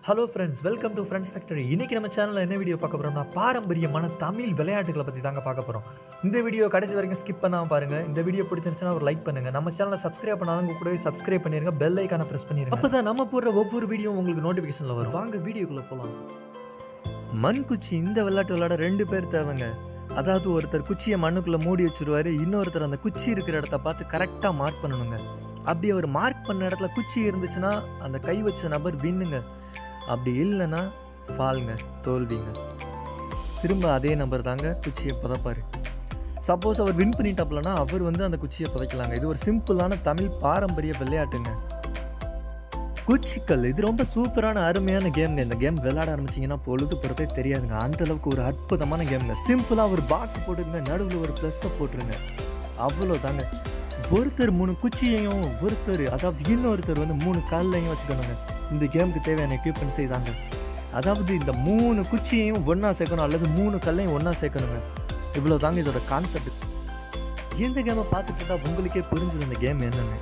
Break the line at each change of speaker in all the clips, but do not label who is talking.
hello friends welcome to Friends Factory இன்னைக்கு நம்ம சேனலில் என்ன வீடியோ பார்க்க போகிறோம்னா பாரம்பரியமான தமிழ் விளையாட்டுகளை பற்றி தாங்க பார்க்க போகிறோம் இந்த வீடியோ கடைசி வரைக்கும் ஸ்கிப் பண்ணாமல் பாருங்கள் இந்த வீடியோ பிடிச்சிருந்துச்சுன்னா ஒரு லைக் பண்ணுங்கள் நம்ம சேனலை சப்ஸ்கிரைப் பண்ணாதவங்க கூடவே சப்ஸ்கிரைப் பண்ணிருங்க பெல் ஐக்கான ப்ரெஸ் பண்ணிருங்க அப்போ தான் நம்ம போடுற ஒவ்வொரு வீடியோ உங்களுக்கு நோட்டிஃபிகேஷனில் வரும் வாங்க வீடியோக்குள்ளே போகலாம் மண் குச்சி இந்த விளையாட்டு விளையாட ரெண்டு பேர் தேவைங்க அதாவது ஒருத்தர் குச்சியை மண்ணுக்குள்ளே மூடி வச்சிருவாரு இன்னொருத்தர் அந்த குச்சி இருக்கிற இடத்த பார்த்து கரெக்டாக மார்க் பண்ணணுங்க அப்படி அவர் மார்க் பண்ண இடத்துல குச்சி இருந்துச்சுன்னா அந்த கை வச்ச நபர் வின்னுங்க அப்படி இல்லைன்னா ஃபால்ங்க தோல்விங்க திரும்ப அதே நபர் தாங்க குச்சியை புதைப்பாரு சப்போஸ் அவர் வின் பண்ணிட்டாப்லனா அவர் வந்து அந்த குச்சியை புதைக்கலாங்க இது ஒரு சிம்பிளான தமிழ் பாரம்பரிய விளையாட்டுங்க குச்சிக்கல் இது ரொம்ப சூப்பரான அருமையான கேம்ங்க இந்த கேம் விளையாட ஆரம்பிச்சிங்கன்னா பொழுது பொறுப்பே தெரியாதுங்க அந்த அளவுக்கு ஒரு அற்புதமான கேம்ங்க சிம்பிளாக ஒரு பாக்ஸ் போட்டுருங்க நடுவில் ஒரு ப்ளஸ்ஸை போட்டுருங்க அவ்வளோதாங்க ஒருத்தர் மூணு குச்சியையும் ஒருத்தர் அதாவது இன்னொருத்தர் வந்து மூணு கால்லையும் வச்சுக்கணுங்க இந்த கேமுக்கு தேவையான எக்யூப்மெண்ட்ஸ் இதாங்க அதாவது இந்த மூணு குச்சியையும் ஒன்றா சேர்க்கணும் அல்லது மூணு கல்லையும் ஒன்றா சேர்க்கணுங்க இவ்வளோ தாங்க இதோட கான்செப்ட் இந்த கேமை பார்த்துட்டு இருந்தா உங்களுக்கே புரிஞ்சிடும் இந்த கேம் என்னன்னு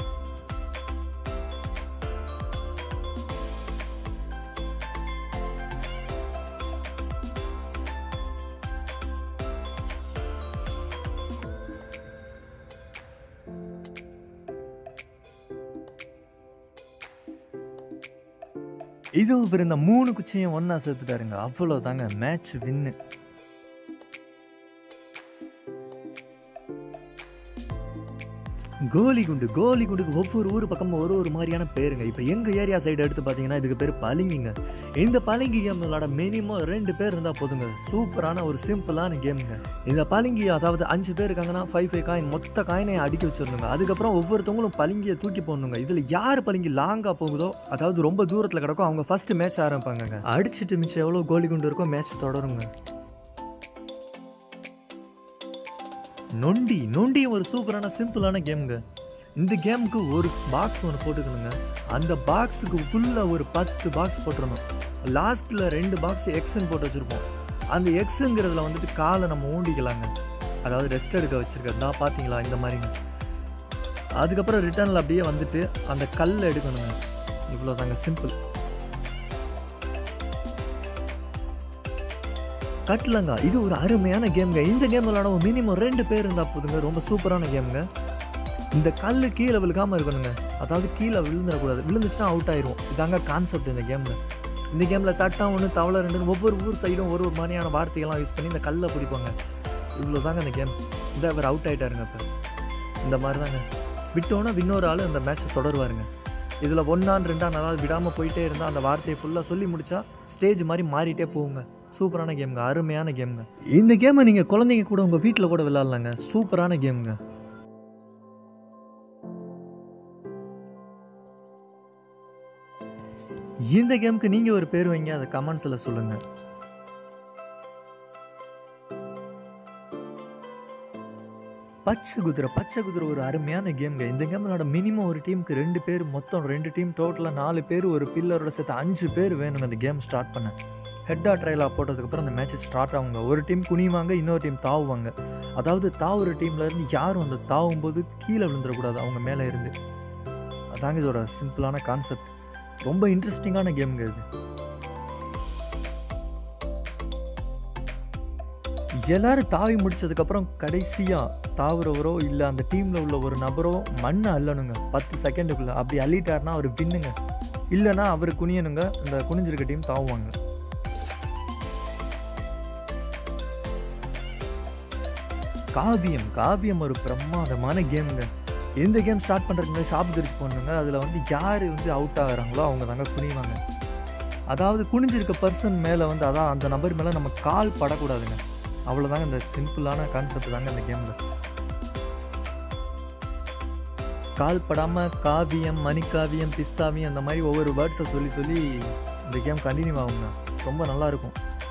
இது இவர் இந்த மூணு குச்சியும் ஒன்றா சேர்த்துட்டாருங்க அவ்வளோ தாங்க மேட்ச் வின்னு கோலி குண்டு கோலி குண்டுக்கு ஒவ்வொரு ஊர் பக்கமும் ஒரு ஒரு மாதிரியான பேருங்க இப்போ எங்கள் ஏரியா சைடு எடுத்து பார்த்தீங்கன்னா இதுக்கு பேர் பளிங்கிங்க இந்த பளிங்கி கேம் விளாட மினிமம் ரெண்டு பேர் இருந்தால் போதுங்க சூப்பரான ஒரு சிம்பிளான கேமுங்க இந்த பளிங்கி அதாவது அஞ்சு பேர் இருக்காங்கன்னா ஃபைவ் ஃபைவ் காயின் மொத்த காயினை அடிக்க வச்சிடணுங்க அதுக்கப்புறம் ஒவ்வொருத்தவங்களும் பளிங்கியை தூக்கி போடணுங்க இதில் யார் பளிங்கி லாங்காக போகுதோ அதாவது ரொம்ப தூரத்தில் கிடக்கும் அவங்க ஃபர்ஸ்ட் மேட்ச் ஆரம்பிப்பாங்க அடிச்சுட்டு மிச்சம் எவ்வளோ கோலி குண்டு இருக்கோ மேட்ச் தொடருங்க நொண்டி நொண்டி ஒரு சூப்பரான சிம்பிளான கேமுங்க இந்த கேமுக்கு ஒரு பாக்ஸ் ஒன்று போட்டுக்கணுங்க அந்த பாக்ஸுக்கு ஃபுல்லாக ஒரு பத்து பாக்ஸ் போட்டுருணும் லாஸ்ட்டில் ரெண்டு பாக்ஸ் எக்ஸ்ன்னு போட்டு வச்சுருப்போம் அந்த எக்ஸுங்கிறதுல வந்துட்டு காலை நம்ம ஊண்டிக்கலாங்க அதாவது ரெஸ்ட் எடுக்க வச்சுருக்கிறது தான் பார்த்தீங்களா இந்த மாதிரிங்க அதுக்கப்புறம் ரிட்டர்னில் அப்படியே வந்துட்டு அந்த கல்லை எடுக்கணுங்க இவ்வளோ தாங்க சிம்பிள் கட்லங்கா இது ஒரு அருமையான கேம்ங்க இந்த கேம் விளாடவும் மினிமம் ரெண்டு பேர் இருந்தால் போதுங்க ரொம்ப சூப்பரான கேம்ங்க இந்த கல் கீழே விழுகாமல் இருக்கணுங்க அதாவது கீழே விழுந்துடக்கூடாது விழுந்துச்சுன்னா அவுட் ஆயிரும் இதாங்க கான்செப்ட் இந்த கேமில் இந்த கேமில் தட்டா ஒன்று தவளை ரெண்டு ஒவ்வொரு ஊர் சைடும் ஒரு ஒரு மாதிரியான வார்த்தைகள்லாம் யூஸ் பண்ணி இந்த கல்லை பிடிப்பாங்க இவ்வளோ தாங்க இந்த கேம் இந்த அவர் அவுட் ஆகிட்டாருங்க இப்போ இந்த மாதிரி தாங்க விட்டோன்னா இன்னொரு ஆள் அந்த மேட்ச்சை தொடருவாருங்க இதில் ஒன்றான் ரெண்டான் அதாவது விடாமல் போயிட்டே இருந்தால் அந்த வார்த்தையை ஃபுல்லாக சொல்லி முடிச்சா ஸ்டேஜ் மாதிரி மாறிட்டே போகுங்க சூப்பரான கேமுங்க அருமையான கேமுங்க இந்த கேமை நீங்கள் குழந்தைங்க கூட உங்கள் வீட்டில் கூட விளாட்லாங்க சூப்பரான கேமுங்க இந்த கேமுக்கு நீங்கள் ஒரு பேர் வைங்க அதை கமெண்ட்ஸில் சொல்லுங்கள் பச்சை குதிரை பச்சை குதிரை ஒரு அருமையான கேம்ங்க இந்த கேம் விளாட மினிமம் ஒரு டீமுக்கு ரெண்டு பேர் மொத்தம் ரெண்டு டீம் டோட்டலாக நாலு பேர் ஒரு பில்லரோட சேர்த்து அஞ்சு பேர் வேணுங்க இந்த கேம் ஸ்டார்ட் பண்ண ஹெட்டா ட்ரையலாக போட்டதுக்கப்புறம் அந்த மேட்ச் ஸ்டார்ட் ஆகுங்க ஒரு டீம் குனிவாங்க இன்னொரு டீம் தாவுவாங்க அதாவது தாவுற டீம்ல இருந்து யாரும் அந்த தாவும் போது கீழே விழுந்துடக்கூடாது அவங்க மேலே இருந்து அதாங்க இதோட சிம்பிளான கான்செப்ட் ரொம்ப இன்ட்ரெஸ்டிங்கான கேம்ங்க இது எல்லாரும் தாவி முடிச்சதுக்கப்புறம் கடைசியாக தாவுறவரோ இல்லை அந்த டீமில் உள்ள ஒரு நபரோ மண்ணை அள்ளணுங்க பத்து செகண்டுக்குள்ளே அப்படி அள்ளிட்டாருன்னா அவர் வின்னுங்க இல்லைன்னா அவர் குனியணுங்க இந்த குனிஞ்சிருக்க டீம் தாவுவாங்க காவியம் காவியம் ஒரு பிரமாதமான கேமுங்க எந்த கேம் ஸ்டார்ட் பண்ணுறதுக்கு முன்னாடி ஷாப் திருச்சி பண்ணுங்க அதில் வந்து யார் வந்து அவுட் ஆகுறாங்களோ அவங்க தாங்க குனிவாங்க அதாவது குனிஞ்சிருக்க பர்சன் மேலே வந்து அதான் அந்த நபர் மேலே நம்ம கால் படக்கூடாதுங்க அவ்வளோதாங்க இந்த சிம்பிளான கான்செப்ட் தாங்க இந்த கேமில் கால் படாமல் காவியம் மணிக்காவியம் பிஸ்தாவியம் அந்த மாதிரி ஒவ்வொரு வேர்ட்ஸை சொல்லி சொல்லி இந்த கேம் கண்டினியூ ஆகுங்க ரொம்ப நல்லாயிருக்கும்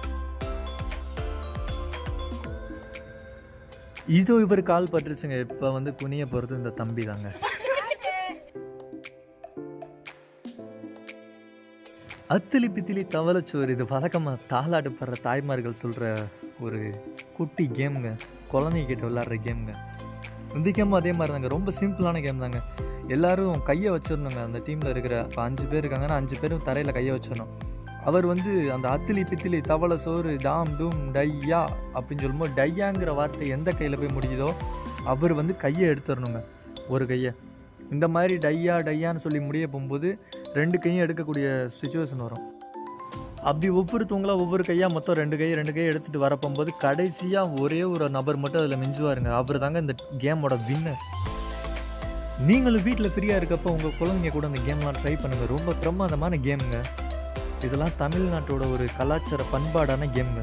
இதோ இவர் கால் பட்டுருச்சுங்க இப்போ வந்து குனிய போகிறது இந்த தம்பி தாங்க அத்திலி பித்திலி தவளைச்சோறு இது வழக்கமாக தாளாட்டு படுற தாய்மார்கள் சொல்கிற ஒரு குட்டி கேமுங்க குழந்தைங்க கிட்ட விளாட்ற கேமுங்க இந்த கேம் அதே மாதிரி தாங்க ரொம்ப சிம்பிளான கேம் தாங்க எல்லாரும் கையை வச்சிடணுங்க அந்த டீமில் இருக்கிற இப்போ அஞ்சு பேர் இருக்காங்கன்னா அஞ்சு பேரும் தரையில் கையை வச்சிடணும் அவர் வந்து அந்த அத்திலி பித்திலி தவளை சோறு டாம் டூம் டையா அப்படின்னு சொல்லும்போது டையாங்கிற வார்த்தை எந்த கையில் போய் முடியுதோ அவர் வந்து கையை எடுத்துடணுங்க ஒரு கையை இந்த மாதிரி டையா டையான்னு சொல்லி முடிய போகும்போது ரெண்டு கையும் எடுக்கக்கூடிய சுச்சுவேஷன் வரும் அப்படி ஒவ்வொருத்தவங்களா ஒவ்வொரு கையாக மொத்தம் ரெண்டு கை ரெண்டு கையை எடுத்துகிட்டு வரப்போகும்போது கடைசியாக ஒரே ஒரு நபர் மட்டும் அதில் மிஞ்சுவாருங்க அவர் தாங்க இந்த கேமோட வின்னர் நீங்களும் வீட்டில் ஃப்ரீயாக இருக்கப்போ உங்கள் குழந்தைங்க கூட இந்த கேம்லாம் ட்ரை பண்ணுங்கள் ரொம்ப பிரமாதமான கேமுங்க இதெல்லாம் தமிழ்நாட்டோட ஒரு கலாச்சார பண்பாடான கேமுங்க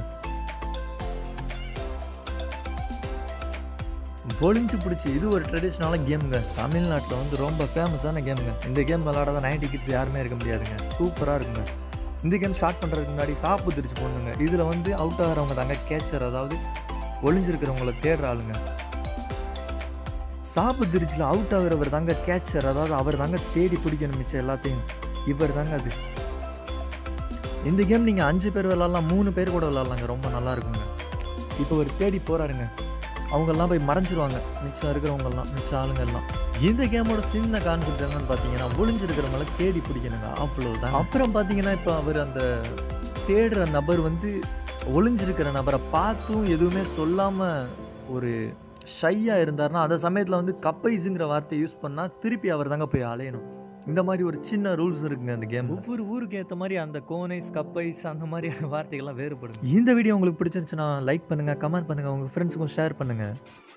ஒளிஞ்சு பிடிச்சி இது ஒரு ட்ரெடிஷ்னலான கேமுங்க தமிழ்நாட்டில் வந்து ரொம்ப ஃபேமஸான கேமுங்க இந்த கேம் விளாடாத நைன்டி கிட்ஸ் யாருமே இருக்க முடியாதுங்க சூப்பராக இருக்குங்க இந்த கேம் ஸ்டார்ட் பண்ணுறதுக்கு முன்னாடி சாப்பு திரிச்சு போடணுங்க இதில் வந்து அவுட் ஆகிறவங்க தாங்க கேச்சர் அதாவது ஒளிஞ்சிருக்கிறவங்கள தேடுற ஆளுங்க சாப்பு திரிச்சில் அவுட் ஆகிறவர் தாங்க கேச்சர் அதாவது அவர் தாங்க தேடி பிடிக்கணும் மிச்சம் எல்லாத்தையும் இவர் தாங்க அது இந்த கேம் நீங்கள் அஞ்சு பேர் விளாட்லாம் மூணு பேர் கூட விளாட்லாங்க ரொம்ப நல்லா இருக்குங்க இப்போ ஒரு தேடி போகிறாருங்க அவங்கெல்லாம் போய் மறைஞ்சிருவாங்க மிச்சம் இருக்கிறவங்கெல்லாம் மிச்சம் ஆளுங்க எல்லாம் இந்த கேமோட சின்ன கான்செப்ட் என்னன்னு பார்த்தீங்கன்னா ஒளிஞ்சிருக்கிறவங்கள தேடி பிடிக்கணுங்க அவ்வளோதான் அப்புறம் பார்த்தீங்கன்னா இப்போ அவர் அந்த தேடுற நபர் வந்து ஒளிஞ்சிருக்கிற நபரை பார்த்தும் எதுவுமே சொல்லாமல் ஒரு ஷையாக இருந்தாருன்னா அந்த சமயத்தில் வந்து கப்பைஸுங்கிற வார்த்தையை யூஸ் பண்ணால் திருப்பி அவர் தாங்க போய் அலையணும் இந்த மாதிரி ஒரு சின்ன ரூல்ஸ் இருக்குங்க அந்த கேம் ஒவ்வொரு ஊருக்கு ஏற்ற மாதிரி அந்த கோனைஸ் கப்பைஸ் அந்த மாதிரியான வார்த்தைகள்லாம் வேறுபடும் இந்த வீடியோ உங்களுக்கு பிடிச்சிருந்துச்சுன்னா லைக் பண்ணுங்கள் கமெண்ட் பண்ணுங்கள் உங்கள் ஃப்ரெண்ட்ஸுக்கும் ஷேர் பண்ணுங்கள்